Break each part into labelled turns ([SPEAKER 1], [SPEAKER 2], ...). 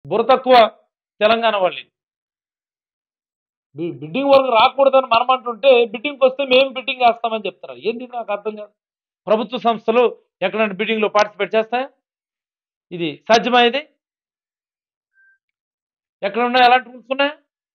[SPEAKER 1] బుర్ర తక్కువ తెలంగాణ వాళ్ళు బి- బిడ్డింగ్ వరకు రాకూడదని మనం అంటుంటే బిడ్డింగ్కి వస్తే మేము బిడ్డింగ్ వేస్తామని చెప్తున్నారు ఏంది ఇది నాకు అర్థం కాదు ప్రభుత్వ సంస్థలు ఎక్కడైనా బిడ్డింగ్లో పార్టిసిపేట్ చేస్తాయా ఇది సాధ్యమయ్యేది ఎక్కడ ఉన్నాయి ఎలాంటి రూల్స్ ఉన్నాయా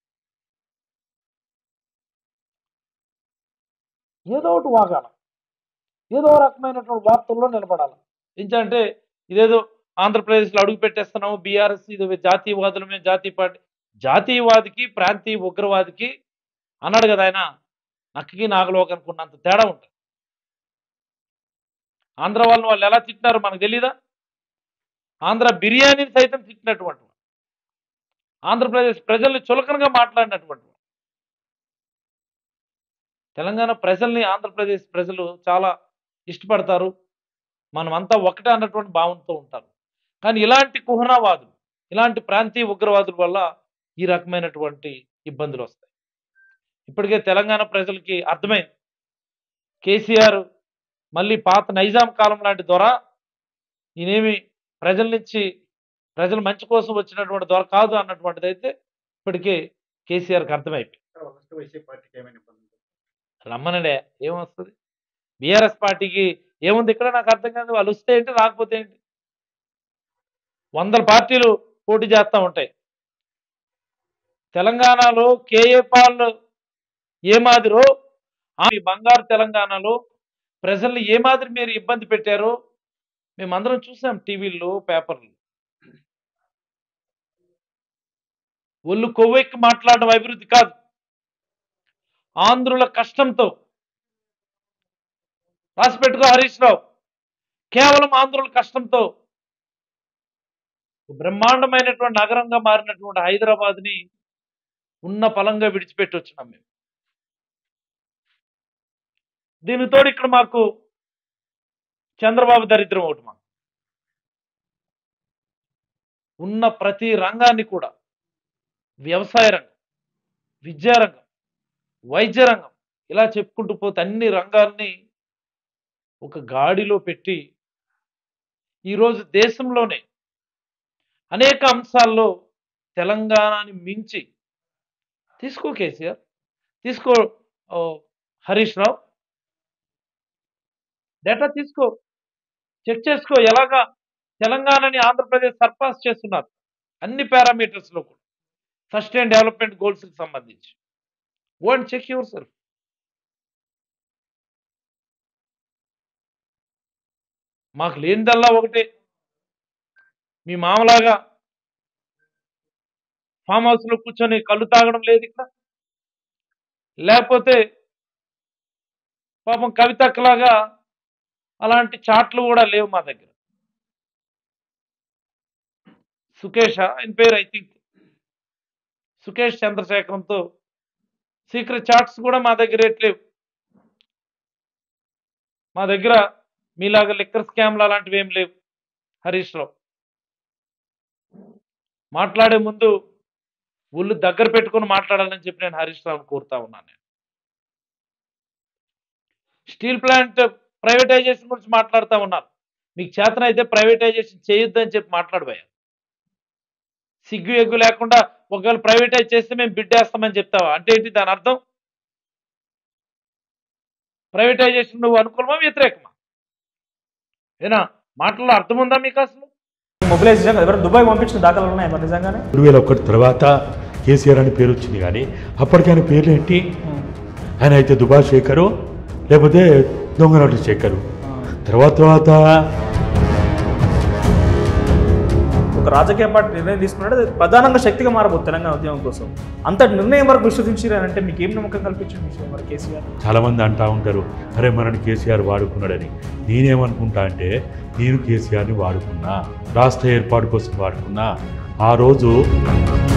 [SPEAKER 1] ఏదో ఒకటి వాగాల ఏదో ఒక రకమైనటువంటి వార్తల్లో నిలబడాలి ఏంటంటే ఇదేదో ఆంధ్రప్రదేశ్లో అడుగు పెట్టేస్తున్నాము బీఆర్ఎస్ ఇది జాతీయవాదులమే జాతీయ పార్టీ జాతీయవాదికి ప్రాంతీయ ఉగ్రవాదికి అన్నాడు కదా ఆయన నక్కకి నాగలోకి అనుకున్నంత తేడా ఉంటుంది ఆంధ్ర వాళ్ళని వాళ్ళు ఎలా తిట్టినారో మనకు తెలీదా ఆంధ్ర బిర్యానీని సైతం తిట్టినటువంటి వాడు. ఆంధ్రప్రదేశ్ ప్రజల్ని చులకనగా మాట్లాడినటువంటి వాడు. తెలంగాణ ప్రజల్ని ఆంధ్రప్రదేశ్ ప్రజలు చాలా ఇష్టపడతారు మనమంతా ఒకటే అన్నటువంటి భావనతో ఉంటారు కానీ ఇలాంటి కుహనావాదులు ఇలాంటి ప్రాంతీయ ఉగ్రవాదుల వల్ల ఈ రకమైనటువంటి ఇబ్బందులు వస్తాయి ఇప్పటికే తెలంగాణ ప్రజలకి అర్థమైంది కేసీఆర్ మళ్ళీ పాత నైజాం కాలం లాంటి దొర ఈయనేమి ప్రజల నుంచి ప్రజల మంచి కోసం వచ్చినటువంటి దొర కాదు అన్నటువంటిది అయితే ఇప్పటికే కేసీఆర్కి అర్థమైపోయింది
[SPEAKER 2] ఫస్ట్ వైసీపీ పార్టీకి ఏమైనా ఇబ్బంది ఉందా?
[SPEAKER 1] రమ్మనడే ఏమొస్తుంది బీఆర్ఎస్ పార్టీకి ఏముంది ఇక్కడ నాకు అర్థం కాదు వాళ్ళు వస్తే ఏంటి రాకపోతే ఏంటి వందల పార్టీలు పోటీ చేస్తూ ఉంటాయి తెలంగాణలో కేఏ పాల్ ఏ మాదిరో ఆ ఈ బంగారు తెలంగాణలో ప్రజల్ని ఏ మాదిరి మీరు ఇబ్బంది పెట్టారో మేమందరం చూసాం టీవీల్లో పేపర్లు ఒళ్ళు కొవ్వెక్కి మాట్లాడడం అభివృద్ధి కాదు ఆంధ్రుల కష్టంతో రాసి పెట్టుకో హరీష్ రావు కేవలం ఆంధ్రుల కష్టంతో బ్రహ్మాండమైనటువంటి నగరంగా మారినటువంటి హైదరాబాద్ని ఉన్న పలంగా విడిచిపెట్టి వచ్చినాం మేము దీనితో ఇక్కడ మాకు చంద్రబాబు దరిద్రం ఒకటి మాకు ఉన్న ప్రతి రంగాన్ని కూడా వ్యవసాయ రంగం విద్యారంగం వైద్య రంగం ఇలా చెప్పుకుంటూ పోతే అన్ని రంగాల్ని ఒక గాడిలో పెట్టి ఈరోజు దేశంలోనే అనేక అంశాల్లో తెలంగాణని మించి తీసుకో కేసీఆర్ తీసుకో ఓ, హరీష్ రావు డేటా తీసుకో చెక్ చేసుకో ఎలాగా తెలంగాణని ఆంధ్రప్రదేశ్ సర్పాస్ చేస్తున్నారు అన్ని పారామీటర్స్లో కూడా సస్టైన్ డెవలప్మెంట్ గోల్స్కి సంబంధించి go and check yourself మాకు లేనిదల్లా ఒకటే మీ మామలాగా ఫామ్ హౌస్లో కూర్చొని కళ్ళు తాగడం లేదు ఇక్కడ లేకపోతే పాపం కవితక్కలాగా అలాంటి చాట్లు కూడా లేవు మా దగ్గర సుకేష్ ఆయన పేరు ఐ థింక్ సుకేష్ చంద్రశేఖరంతో సీక్రెట్ చాట్స్ కూడా మా దగ్గర ఎట్లేవు మా దగ్గర మీలాగా లిక్కర్ స్కామ్లు అలాంటివి ఏం లేవు హరీష్ రావు మాట్లాడే ముందు ఒళ్ళు దగ్గర పెట్టుకొని మాట్లాడాలని చెప్పి నేను హరీష్ రావుని కోరుతా ఉన్నాను నేను స్టీల్ ప్లాంట్ ప్రైవేటైజేషన్ గురించి మాట్లాడుతూ ఉన్నారు మీకు చేతనైతే ప్రైవేటైజేషన్ చేయొద్దని చెప్పి మాట్లాడబోయారు సిగ్గు ఎగ్గు లేకుండా ఒకవేళ ప్రైవేటైజ్ చేస్తే మేము బిడ్డేస్తామని చెప్తావా అంటే ఏంటి దాని అర్థం ప్రైవేటైజేషన్ నువ్వు అనుకూలమా వ్యతిరేకమా ఏనా మాటల్లో అర్థం ఉందా మీకు అసలు
[SPEAKER 3] మొబిలైజ్ నిజంగా ఎవరైనా దుబాయ్ పంపించిన దాఖలు ఉన్నాయి మరి నిజంగానే
[SPEAKER 4] రెండు వేల ఒకటి తర్వాత కేసీఆర్ అని పేరు వచ్చింది కానీ అప్పటికి ఆయన పేర్లు ఏంటి ఆయన అయితే దుబాయ్ శేఖరు లేకపోతే దొంగనాటి శేఖరు తర్వాత తర్వాత
[SPEAKER 3] ఒక రాజకీయ పార్టీ నిర్ణయం తీసుకున్నట్టు అది ప్రధానంగా శక్తిగా మారబోతుంది తెలంగాణ ఉద్యమం కోసం అంతటి నిర్ణయం వరకు విశ్వసించారు అంటే మీకు ఏం నమ్మకం కల్పించిన విషయం మరి కేసీఆర్
[SPEAKER 4] చాలామంది అంటా ఉంటారు అరే మనని కేసీఆర్ వాడుకున్నాడని నేనేమనుకుంటా అంటే నేను కేసీఆర్ని వాడుకున్నా రాష్ట్ర ఏర్పాటు కోసం వాడుకున్నా ఆ రోజు